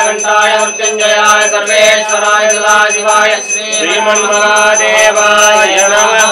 नीलकण्ठाय मृत्युञ्जयाय सर्वेश्वराय सदाशिवाय श्रीमन्महादेवाय नमः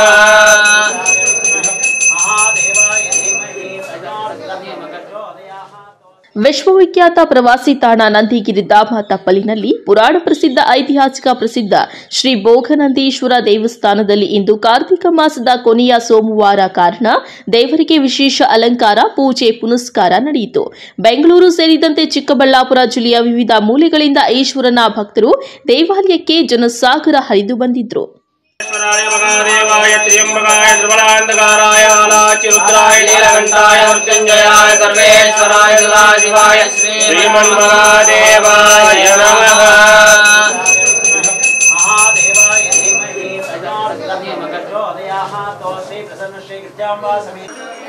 ವಿಶ್ವವಿಖ್ಯಾತ ಪ್ರವಾಸಿ ತಾಣ ನಂದಿಗಿರಿ ಧಾಮ ತಪ್ಪಲಿನಲ್ಲಿ ಪುರಾಣ ಪ್ರಸಿದ್ಧ ಐತಿಹಾಸಿಕ ಪ್ರಸಿದ್ಧ ಶ್ರೀ ಭೋಗನಂದೀಶ್ವರ ದೇವಸ್ಥಾನದಲ್ಲಿ ಇಂದು ಕಾರ್ತಿಕ ಮಾಸದ ಕೊನೆಯ ಸೋಮವಾರ ಕಾರಣ ದೇವರಿಗೆ ವಿಶೇಷ ಅಲಂಕಾರ ಪೂಜೆ ಪುನಸ್ಕಾರ ನಡೆಯಿತು ಬೆಂಗಳೂರು ಸೇರಿದಂತೆ ಚಿಕ್ಕಬಳ್ಳಾಪುರ ಜಿಲ್ಲೆಯ ವಿವಿಧ ಮೂಲೆಗಳಿಂದ ಈಶ್ವರನ ಭಕ್ತರು ದೇವಾಲಯಕ್ಕೆ ಜನಸಾಗರ ಹರಿದು ಬಂದಿದ್ರು ईश्वराय महादेवाय त्र्यम्बकाय त्रिफलान्तकाराय आलाचिरुद्राय नीलकण्ठाय मृत्युञ्जयाय सर्वेश्वराय सदाशिवाय श्रीमन्महादेवाय नमः महादेवाय धीमहि प्रजापतिर्धीमहि प्रचोदयात् तोऽसि प्रसन्नश्री कृत्याम्बा समेत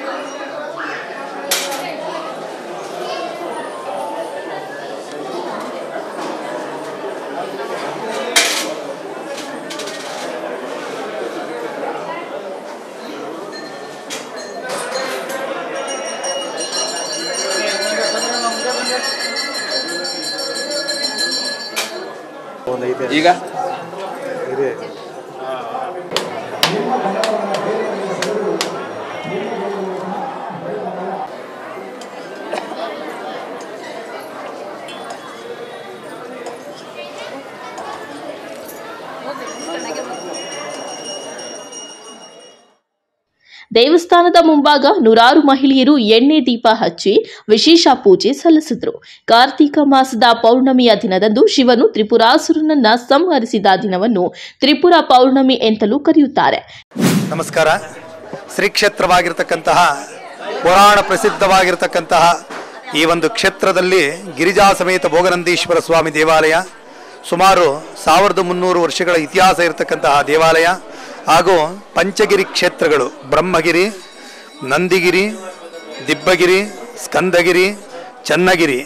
ಈಗ ದೇವಸ್ಥಾನದ ಮುಂಭಾಗ ನೂರಾರು ಮಹಿಳೆಯರು ಎಣ್ಣೆ ದೀಪ ಹಚ್ಚಿ ವಿಶೇಷ ಪೂಜೆ ಸಲ್ಲಿಸಿದ್ರು ಕಾರ್ತಿಕ ಮಾಸದ ಪೌರ್ಣಮಿಯ ದಿನದಂದು ಶಿವನು ತ್ರಿಪುರಾಸುರನನ್ನ ಸಂಹರಿಸಿದ ದಿನವನ್ನು ತ್ರಿಪುರ ಪೌರ್ಣಮಿ ಎಂತಲೂ ಕರೆಯುತ್ತಾರೆ ನಮಸ್ಕಾರ ಶ್ರೀ ಕ್ಷೇತ್ರವಾಗಿರ್ತಕ್ಕಂತಹ ಪುರಾಣ ಪ್ರಸಿದ್ಧವಾಗಿರ್ತಕ್ಕಂತಹ ಈ ಒಂದು ಕ್ಷೇತ್ರದಲ್ಲಿ ಗಿರಿಜಾ ಸಮೇತ ಭೋಗನಂದೀಶ್ವರ ಸ್ವಾಮಿ ದೇವಾಲಯ ಸುಮಾರು ಸಾವಿರದ ಮುನ್ನೂರು ವರ್ಷಗಳ ಇತಿಹಾಸ ಇರತಕ್ಕಂತಹ ದೇವಾಲಯ ಹಾಗೂ ಪಂಚಗಿರಿ ಕ್ಷೇತ್ರಗಳು ಬ್ರಹ್ಮಗಿರಿ ನಂದಿಗಿರಿ ದಿಬ್ಬಗಿರಿ ಸ್ಕಂದಗಿರಿ ಚನ್ನಗಿರಿ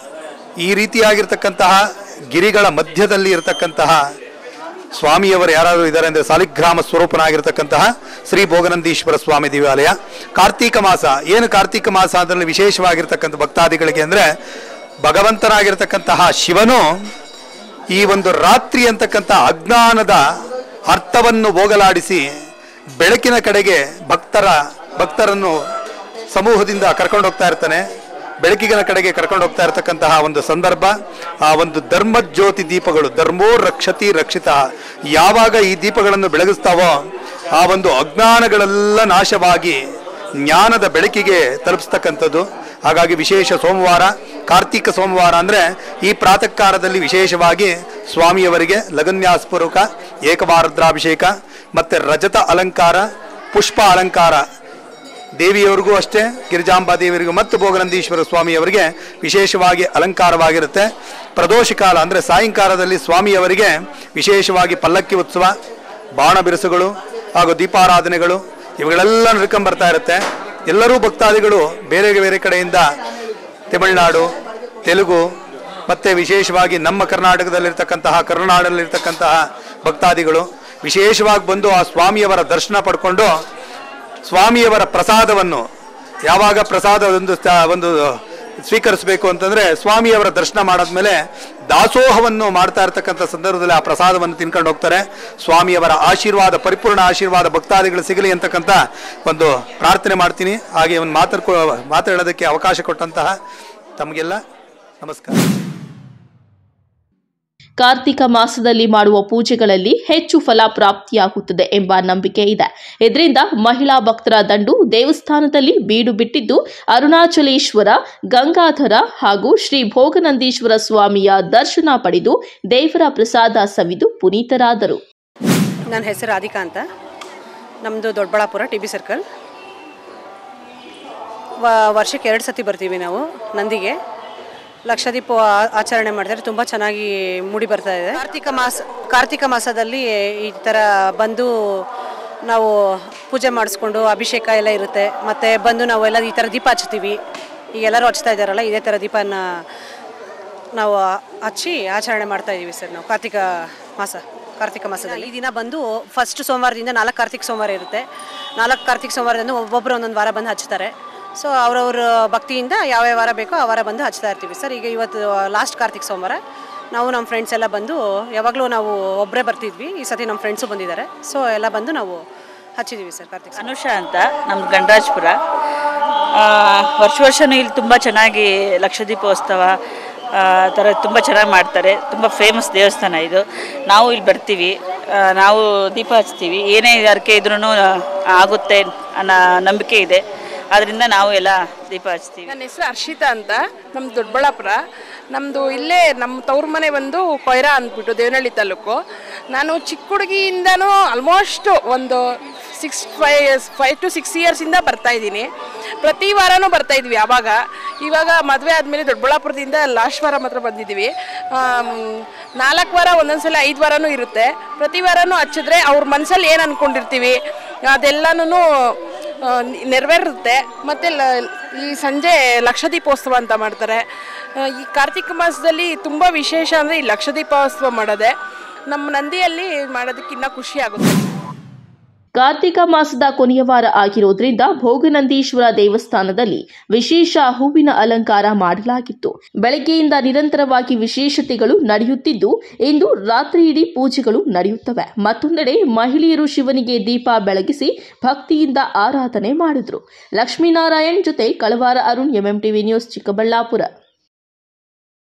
ಈ ರೀತಿಯಾಗಿರ್ತಕ್ಕಂತಹ ಗಿರಿಗಳ ಮಧ್ಯದಲ್ಲಿ ಇರತಕ್ಕಂತಹ ಸ್ವಾಮಿಯವರು ಯಾರಾದರೂ ಇದ್ದಾರೆ ಅಂದರೆ ಸಾಲಿಗ್ರಾಮ ಸ್ವರೂಪನಾಗಿರ್ತಕ್ಕಂತಹ ಶ್ರೀ ಭೋಗನಂದೀಶ್ವರ ಸ್ವಾಮಿ ದೇವಾಲಯ ಕಾರ್ತೀಕ ಮಾಸ ಏನು ಕಾರ್ತೀಕ ಮಾಸ ಅದರಲ್ಲಿ ವಿಶೇಷವಾಗಿರ್ತಕ್ಕಂಥ ಭಕ್ತಾದಿಗಳಿಗೆ ಅಂದರೆ ಭಗವಂತನಾಗಿರ್ತಕ್ಕಂತಹ ಶಿವನು ಈ ಒಂದು ರಾತ್ರಿ ಅಂತಕ್ಕಂಥ ಅಜ್ಞಾನದ ಅರ್ಥವನ್ನು ಹೋಗಲಾಡಿಸಿ ಬೆಳಕಿನ ಕಡೆಗೆ ಭಕ್ತರ ಭಕ್ತರನ್ನು ಸಮೂಹದಿಂದ ಕರ್ಕೊಂಡು ಹೋಗ್ತಾ ಇರ್ತಾನೆ ಬೆಳಕಿನ ಕಡೆಗೆ ಕರ್ಕೊಂಡು ಹೋಗ್ತಾ ಇರತಕ್ಕಂತಹ ಒಂದು ಸಂದರ್ಭ ಆ ಒಂದು ಧರ್ಮ ಜ್ಯೋತಿ ದೀಪಗಳು ಧರ್ಮೋ ರಕ್ಷತಿ ರಕ್ಷಿತ ಯಾವಾಗ ಈ ದೀಪಗಳನ್ನು ಬೆಳಗಿಸ್ತಾವೋ ಆ ಒಂದು ಅಜ್ಞಾನಗಳೆಲ್ಲ ನಾಶವಾಗಿ ಜ್ಞಾನದ ಬೆಳಕಿಗೆ ತಲುಪಿಸ್ತಕ್ಕಂಥದ್ದು ಹಾಗಾಗಿ ವಿಶೇಷ ಸೋಮವಾರ ಕಾರ್ತಿಕ ಸೋಮವಾರ ಅಂದರೆ ಈ ಪ್ರಾತಃ ಕಾಲದಲ್ಲಿ ವಿಶೇಷವಾಗಿ ಸ್ವಾಮಿಯವರಿಗೆ ಲಗನ್ಯಾಸ್ಪೂರ್ವಕ ಏಕವಾರದ್ರಾಭಿಷೇಕ ಮತ್ತು ರಜತ ಅಲಂಕಾರ ಪುಷ್ಪ ಅಲಂಕಾರ ದೇವಿಯವರಿಗೂ ಅಷ್ಟೇ ಗಿರಿಜಾಂಬಾ ದೇವಿಯರಿಗೂ ಮತ್ತು ಭೋಗನಂದೀಶ್ವರ ಸ್ವಾಮಿಯವರಿಗೆ ವಿಶೇಷವಾಗಿ ಅಲಂಕಾರವಾಗಿರುತ್ತೆ ಪ್ರದೋಷ ಕಾಲ ಅಂದರೆ ಸಾಯಂಕಾಲದಲ್ಲಿ ಸ್ವಾಮಿಯವರಿಗೆ ವಿಶೇಷವಾಗಿ ಪಲ್ಲಕ್ಕಿ ಉತ್ಸವ ಬಾಣ ಬಿರುಸುಗಳು ಹಾಗೂ ದೀಪಾರಾಧನೆಗಳು ಇವುಗಳೆಲ್ಲ ನಡ್ಕೊಂಬರ್ತಾ ಇರುತ್ತೆ ಎಲ್ಲರೂ ಭಕ್ತಾದಿಗಳು ಬೇರೆ ಬೇರೆ ಕಡೆಯಿಂದ ತಮಿಳುನಾಡು ತೆಲುಗು ಮತ್ತು ವಿಶೇಷವಾಗಿ ನಮ್ಮ ಕರ್ನಾಟಕದಲ್ಲಿರ್ತಕ್ಕಂತಹ ಕರುನಾಡಲ್ಲಿರ್ತಕ್ಕಂತಹ ಭಕ್ತಾದಿಗಳು ವಿಶೇಷವಾಗಿ ಬಂದು ಆ ಸ್ವಾಮಿಯವರ ದರ್ಶನ ಪಡ್ಕೊಂಡು ಸ್ವಾಮಿಯವರ ಪ್ರಸಾದವನ್ನು ಯಾವಾಗ ಪ್ರಸಾದ ಒಂದು ತ- ಒಂದು ಸ್ವೀಕರಿಸಬೇಕು ಅಂತಂದ್ರೆ ಸ್ವಾಮಿಯವರ ದರ್ಶನ ಮಾಡಾದ್ಮೇಲೆ ದಾಸೋಹವನ್ನು ಮಾಡ್ತಾ ಇರ್ತಕ್ಕಂಥ ಸಂದರ್ಭದಲ್ಲಿ ಆ ಪ್ರಸಾದವನ್ನು ತಿನ್ಕೊಂಡು ಹೋಗ್ತಾರೆ ಸ್ವಾಮಿಯವರ ಆಶೀರ್ವಾದ ಪರಿಪೂರ್ಣ ಆಶೀರ್ವಾದ ಭಕ್ತಾದಿಗಳು ಸಿಗಲಿ ಅಂತಕ್ಕಂಥ ಒಂದು ಪ್ರಾರ್ಥನೆ ಮಾಡ್ತೀನಿ ಹಾಗೆ ಒಂದು ಮಾತಾಡ್ಕೊ ಮಾತಾಡೋದಕ್ಕೆ ಅವಕಾಶ ಕೊಟ್ಟಂತಹ ತಮಗೆಲ್ಲ ನಮಸ್ಕಾರ ಕಾರ್ತಿಕ ಮಾಸದಲ್ಲಿ ಮಾಡುವ ಪೂಜೆಗಳಲ್ಲಿ ಹೆಚ್ಚು ಫಲ ಪ್ರಾಪ್ತಿಯಾಗುತ್ತದೆ ಎಂಬ ನಂಬಿಕೆ ಇದೆ ಇದರಿಂದ ಮಹಿಳಾ ಭಕ್ತರ ದಂಡು ದೇವಸ್ಥಾನದಲ್ಲಿ ಬೀಡು ಬಿಟ್ಟಿದ್ದು ಅರುಣಾಚಲೇಶ್ವರ ಗಂಗಾಧರ ಹಾಗೂ ಶ್ರೀ ಭೋಗನಂದೀಶ್ವರ ಸ್ವಾಮಿಯ ದರ್ಶನ ಪಡೆದು ದೇವರ ಪ್ರಸಾದ ಸವಿದು ಪುನೀತರಾದರು ನನ್ನ ಹೆಸರು ರಾಧಿಕಾ ಅಂತ ನಮ್ಮದು ದೊಡ್ಡಬಳ್ಳಾಪುರ ಟಿ ಬಿ ಸರ್ಕಲ್ ವ- ವರ್ಷಕ್ಕೆ ಎರಡು ಸತಿ ಬರ್ತೀವಿ ನಾವು ನಂದಿಗೆ ಲಕ್ಷದೀಪ ಆ- ಆಚರಣೆ ಮಾಡ್ತಾರೆ ತುಂಬ ಚೆನ್ನಾಗಿ ಮೂಡಿ ಬರ್ತಾ ಇದೆ ಕಾರ್ತಿಕ ಮಾಸ ಕಾರ್ತಿಕ ಮಾಸದಲ್ಲಿ ಈ ಥರ ಬಂದು ನಾವು ಪೂಜೆ ಮಾಡಿಸ್ಕೊಂಡು ಅಭಿಷೇಕ ಎಲ್ಲ ಇರುತ್ತೆ ಮತ್ತು ಬಂದು ನಾವು ಎಲ್ಲ ಈ ಥರ ದೀಪ ಹಚ್ತೀವಿ ಈಗ ಎಲ್ಲರೂ ಹಚ್ತಾ ಇದ್ದಾರಲ್ಲ ಇದೇ ಥರ ದೀಪನ ನಾವು ಹಚ್ಚಿ ಆಚರಣೆ ಮಾಡ್ತಾ ಇದ್ದೀವಿ ಸರ್ ನಾವು ಕಾರ್ತಿಕ ಮಾಸ ಕಾರ್ತಿಕ ಮಾಸದಲ್ಲಿ ಈ ದಿನ ಬಂದು ಫಸ್ಟ್ ಸೋಮವಾರದಿಂದ ನಾಲ್ಕು ಕಾರ್ತಿಕ ಸೋಮವಾರ ಇರುತ್ತೆ ನಾಲ್ಕು ಕಾರ್ತಿಕ ಸೋಮವಾರದಿಂದ ಒಬ್ಬೊಬ್ಬರು ಒಂದೊಂದು ವಾರ ಬಂದು ಹಚ್ತಾರೆ ಸೊ ಅವರವ್ರ ಭಕ್ತಿಯಿಂದ ಯಾವ ಯಾವ ವಾರ ಬೇಕೋ ಆ ವಾರ ಬಂದು ಹಚ್ತಾ ಇರ್ತೀವಿ ಸರ್ ಈಗ ಇವತ್ತು ಲಾಸ್ಟ್ ಕಾರ್ತಿಕ್ ಸೋಮವಾರ ನಾವು ನಮ್ಮ ಫ್ರೆಂಡ್ಸ್ ಎಲ್ಲ ಬಂದು ಯಾವಾಗಲೂ ನಾವು ಒಬ್ಬರೇ ಬರ್ತಿದ್ವಿ ಈ ಸತಿ ನಮ್ಮ ಫ್ರೆಂಡ್ಸು ಬಂದಿದ್ದಾರೆ ಸೊ ಎಲ್ಲ ಬಂದು ನಾವು ಹಚ್ಚಿದ್ದೀವಿ ಸರ್ ಕಾರ್ತಿಕ್ ಸೋಮವಾರ. ಅನುಷಾ ಅಂತ ನಮ್ದು ಗಂಡರಾಜ್ಪುರ ಆ, ವರ್ಷ ವರ್ಷನೂ ಇಲ್ಲಿ ತುಂಬ ಚೆನ್ನಾಗಿ ಲಕ್ಷದೀಪೋತ್ಸವ ಆ ಥರ ತುಂಬ ಚೆನ್ನಾಗಿ ಮಾಡ್ತಾರೆ ತುಂಬ ಫೇಮಸ್ ದೇವಸ್ಥಾನ ಇದು ನಾವು ಇಲ್ಲಿ ಬರ್ತೀವಿ ಆ, ನಾವು ದೀಪ ಹಚ್ತೀವಿ ಏನೇ ಹರಕೆ ಇದ್ರೂ ಆಗುತ್ತೆ ಅನ್ನೋ ನಂಬಿಕೆ ಇದೆ ಆದ್ದರಿಂದ ನಾವು ಎಲ್ಲ ದೀಪ ಹಚ್ತೀವಿ ನನ್ನ ಹೆಸರು ಹರ್ಷಿತಾ ಅಂತ ನಮ್ಮ ದೊಡ್ಡಬಳ್ಳಾಪುರ ನಮ್ಮದು ಇಲ್ಲೇ ನಮ್ಮ ತವ್ರ ಮನೆ ಬಂದು ಕೊಯ್ರಾ ಅಂದ್ಬಿಟ್ಟು ದೇವನಹಳ್ಳಿ ತಾಲೂಕು ನಾನು ಚಿಕ್ಕ ಹುಡುಗಿಯಿಂದನೂ ಆಲ್ಮೋಸ್ಟ್ ಒಂದು ಸಿಕ್ಸ್ ಫೈ ಫೈವ್ ಟು ಸಿಕ್ಸ್ ಇಯರ್ಸಿಂದ ಬರ್ತಾ ಇದ್ದೀನಿ ಪ್ರತಿ ವಾರನೂ ಬರ್ತಾ ಇದ್ವಿ ಆವಾಗ ಇವಾಗ ಮದುವೆ ಆದಮೇಲೆ ದೊಡ್ಡಬಳ್ಳಾಪುರದಿಂದ ಲಾಸ್ಟ್ ವಾರ ಮಾತ್ರ ಬಂದಿದ್ದೀವಿ ನಾಲ್ಕು ವಾರ ಒಂದೊಂದ್ಸಲ ಐದು ವಾರನೂ ಇರುತ್ತೆ ಪ್ರತಿ ವಾರನೂ ಹಚ್ಚಿದ್ರೆ ಅವ್ರ ಮನಸ್ಸಲ್ಲಿ ಏನು ಅಂದ್ಕೊಂಡಿರ್ತೀವಿ ಅದೆಲ್ಲನೂ ಆ, ನೆರವೇರುತ್ತೆ ಮತ್ತು ಲ ಈ ಸಂಜೆ ಲಕ್ಷದೀಪೋತ್ಸವ ಅಂತ ಮಾಡ್ತಾರೆ ಆ, ಈ ಕಾರ್ತಿಕ ಮಾಸದಲ್ಲಿ ತುಂಬ ವಿಶೇಷ ಅಂದರೆ ಈ ಲಕ್ಷದೀಪೋತ್ಸವ ಮಾಡೋದೆ ನಮ್ಮ ನಂದಿಯಲ್ಲಿ ಮಾಡೋದಕ್ಕೆ ಇನ್ನೂ ಖುಷಿ ಆಗುತ್ತೆ ಕಾರ್ತಿಕ ಮಾಸದ ಕೊನೆಯ ವಾರ ಆಗಿರೋದ್ರಿಂದ ಭೋಗನಂದೀಶ್ವರ ದೇವಸ್ಥಾನದಲ್ಲಿ ವಿಶೇಷ ಹೂವಿನ ಅಲಂಕಾರ ಮಾಡಲಾಗಿತ್ತು ಬೆಳಗ್ಗೆಯಿಂದ ನಿರಂತರವಾಗಿ ವಿಶೇಷತೆಗಳು ನಡೆಯುತ್ತಿದ್ದು ಇಂದು ರಾತ್ರಿಯಿಡೀ ಪೂಜೆಗಳು ನಡೆಯುತ್ತವೆ ಮತ್ತೊಂದೆಡೆ ಮಹಿಳೆಯರು ಶಿವನಿಗೆ ದೀಪ ಬೆಳಗಿಸಿ ಭಕ್ತಿಯಿಂದ ಆರಾಧನೆ ಮಾಡಿದ್ರು ಲಕ್ಷ್ಮೀನಾರಾಯಣ್ ಜೊತೆ ಕಳವಾರ ಅರುಣ್ ಎಂಎಂಟಿವಿ ನ್ಯೂಸ್ ಚಿಕ್ಕಬಳ್ಳಾಪುರ